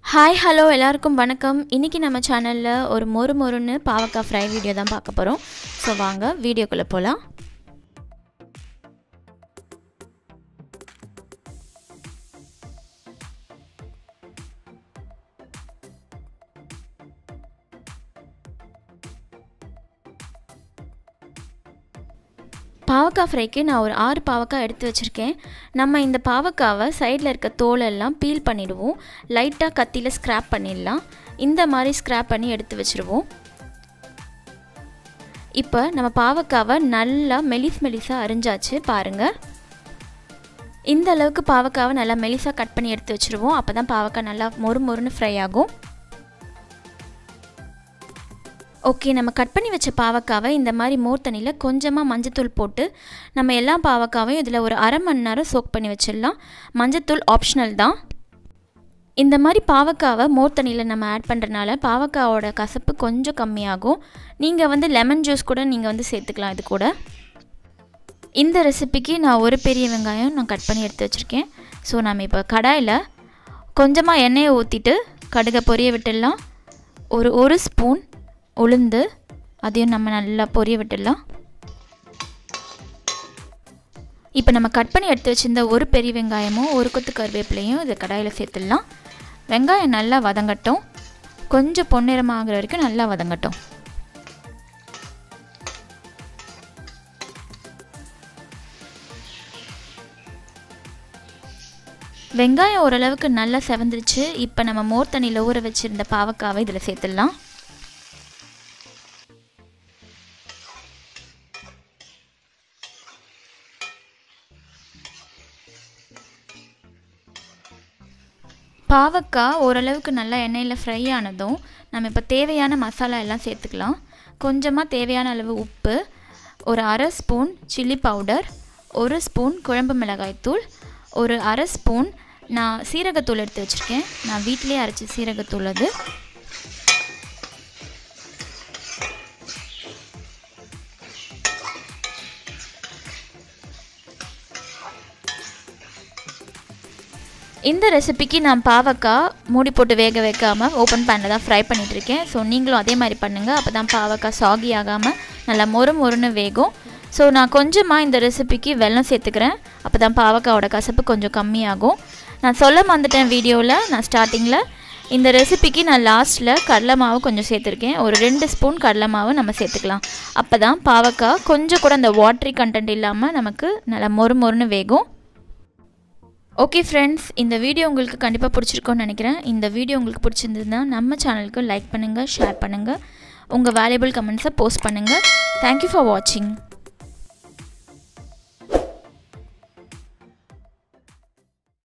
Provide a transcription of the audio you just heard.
hi hello எல்லாருக்கும் வணக்கம் இன்றைக்கி நம்ம சேனலில் ஒரு மொறு மொறுன்னு பாவக்காய் ஃப்ரை வீடியோ தான் பார்க்க போகிறோம் ஸோ வாங்க வீடியோக்குள்ளே போகலாம் பாவக்காய் ஃப்ரைக்கு நான் ஒரு ஆறு பாவக்காய் எடுத்து வச்சுருக்கேன் நம்ம இந்த பாவக்காவை சைடில் இருக்க தோலெல்லாம் பீல் பண்ணிவிடுவோம் லைட்டாக கத்தியில் ஸ்க்ராப் பண்ணிடலாம் இந்த மாதிரி ஸ்க்ராப் பண்ணி எடுத்து வச்சுருவோம் இப்போ நம்ம பாவக்காவை நல்லா மெலிஸ் மெலிஸாக அரிஞ்சாச்சு பாருங்கள் இந்த அளவுக்கு பாவக்காவை நல்லா மெலிஸாக கட் பண்ணி எடுத்து வச்சுருவோம் அப்போ தான் பாவக்காய் நல்லா மொறு மொறுன்னு ஃப்ரை ஆகும் ஓகே நம்ம கட் பண்ணி வச்ச பாவக்காவை இந்த மாதிரி மோர் தண்ணியில் கொஞ்சமாக மஞ்சத்தூள் போட்டு நம்ம எல்லா பாவக்காவையும் இதில் ஒரு அரை மணி நேரம் சோக் பண்ணி வச்சிடலாம் மஞ்சத்தூள் ஆப்ஷனல் தான் இந்த மாதிரி பாவக்காவை மோர் தண்ணியில் நம்ம ஆட் பண்ணுறனால பாவக்காவோட கசப்பு கொஞ்சம் கம்மியாகும் நீங்கள் வந்து லெமன் ஜூஸ் கூட நீங்கள் வந்து சேர்த்துக்கலாம் இது கூட இந்த ரெசிபிக்கு நான் ஒரு பெரிய வெங்காயம் நான் கட் பண்ணி எடுத்து வச்சுருக்கேன் ஸோ நம்ம இப்போ கடாயில் கொஞ்சமாக எண்ணெயை ஊற்றிட்டு கடுகை பொரிய விட்டுடலாம் ஒரு ஒரு ஸ்பூன் உளுந்து அதையும் நம்ம நல்லா பொரிய விட்டுடலாம் இப்போ நம்ம கட் பண்ணி எடுத்து வச்சிருந்த ஒரு பெரிய வெங்காயமும் ஒரு கொத்து கருவேப்பிலையும் இதை கடாயில் சேர்த்துடலாம் வெங்காயம் நல்லா வதங்கட்டும் கொஞ்சம் பொன்னிறமாகிற வரைக்கும் நல்லா வதங்கட்டும் வெங்காயம் ஓரளவுக்கு நல்லா செவந்துருச்சு இப்போ நம்ம மோர் தண்ணியில் ஊற வச்சுருந்த பாவக்காவை இதில் சேர்த்துடலாம் பாவக்காய் ஓரளவுக்கு நல்லா எண்ணெயில் ஃப்ரை ஆனதும் நம்ம இப்போ தேவையான மசாலா எல்லாம் சேர்த்துக்கலாம் கொஞ்சமாக தேவையான அளவு உப்பு ஒரு அரை ஸ்பூன் சில்லி பவுடர் ஒரு ஸ்பூன் குழம்பு மிளகாய்த்தூள் ஒரு அரை ஸ்பூன் நான் சீரகத்தூள் எடுத்து வச்சுருக்கேன் நான் வீட்டிலே அரைச்சி சீரகத்தூள் அது இந்த ரெசிபிக்கு நான் பாவக்காய் மூடி போட்டு வேக வைக்காமல் ஓப்பன் பேனில் தான் ஃப்ரை பண்ணிகிட்ருக்கேன் ஸோ நீங்களும் அதே மாதிரி பண்ணுங்கள் அப்போ தான் பாவக்காய் சாகி ஆகாமல் நல்லா மொறு மொறுன்னு வேகும் ஸோ நான் கொஞ்சமாக இந்த ரெசிபிக்கு வெல்லம் சேர்த்துக்கிறேன் அப்போ தான் பாவக்காயோட கசப்பு கொஞ்சம் கம்மியாகும் நான் சொல்ல மறந்துட்டேன் வீடியோவில் நான் ஸ்டார்டிங்கில் இந்த ரெசிபிக்கு நான் லாஸ்ட்டில் கடலை மாவு கொஞ்சம் சேர்த்துருக்கேன் ஒரு ரெண்டு ஸ்பூன் கடலை மாவு நம்ம சேர்த்துக்கலாம் அப்போ தான் பாவக்காய் கொஞ்சம் கூட அந்த வாட்ரி கண்டென்ட் இல்லாமல் நமக்கு நல்லா மொறு மொறுன்னு வேகும் ஓகே ஃப்ரெண்ட்ஸ் இந்த வீடியோ உங்களுக்கு கண்டிப்பாக பிடிச்சிருக்கோன்னு நினைக்கிறேன் இந்த வீடியோ உங்களுக்கு பிடிச்சிருந்ததுன்னா நம்ம சேனலுக்கு லைக் பண்ணுங்கள் ஷேர் பண்ணுங்கள் உங்கள் வேல்யூபிள் கமெண்ட்ஸை போஸ்ட் பண்ணுங்கள் தேங்க்யூ ஃபார் வாட்சிங்